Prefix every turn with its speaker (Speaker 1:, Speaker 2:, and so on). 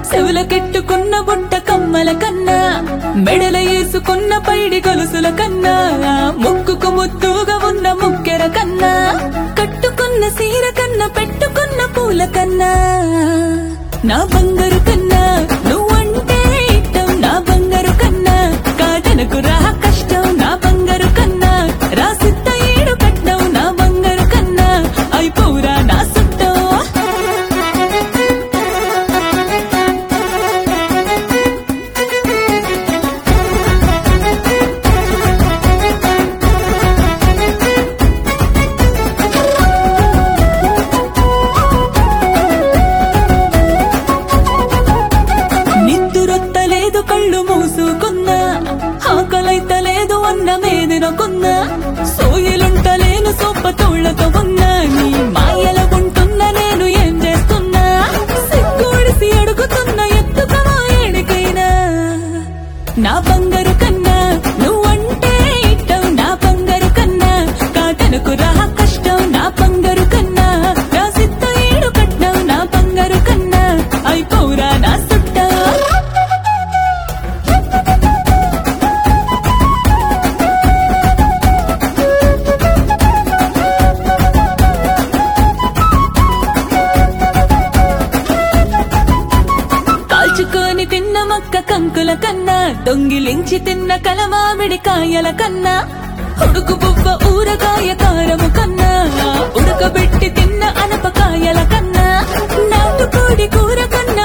Speaker 1: చెవులకెట్టుకున్న బుట్ట కమ్మల కన్నా మెడల వేసుకున్న పైడి గొలుసుల కన్నా ముక్కుకు ముద్దుగా ఉన్న ముక్కెర కన్నా కట్టుకున్న సీర కన్నా పెట్టుకున్న పూల కన్నా నా బంగారు కన్నా నువ్వంటే ఇష్టం నా బంగారు కన్నా కాటనకు రా కష్టం నా బంగారు కన్నా రాసిద్ద ఏడు కట్నం నా బంగారు కన్నా అయిపోరా నా సుట్టం నిద్దురొత్తలేదు కళ్ళు మూసుకున్నా ఆకలైతలేదు అన్న మేదినకున్నా సోయలుంటలేను సొప్ప తోళ్లతో ఉన్నా నీ మాయల ఉంటున్నా నేను ఏం చేస్తున్నా సిగ్గుడిసి అడుగుతున్నా ఎత్తుకవా ఏడికైనా నా బంగారు కన్నా నువ్వంటే ఇట్టం నా బంగారు కన్నా కాటనకు రా కష్టం నా బంగారు కన్నా రాసిద్ద ఏడు కట్నం నా బంగారు కన్నా అయిపోరా నా సుట్ట కాల్చుకొని తిన్న మక్క కంకుల కన్నా దొంగిలించి తిన్న కలమామిడి కాయల కన్నా ఉడుకు బువ్వ ఊరగాయ కారము కన్నా ఉడకబెట్టి తిన్న అనపకాయల కన్నా నాటుకోడి కూర కన్నా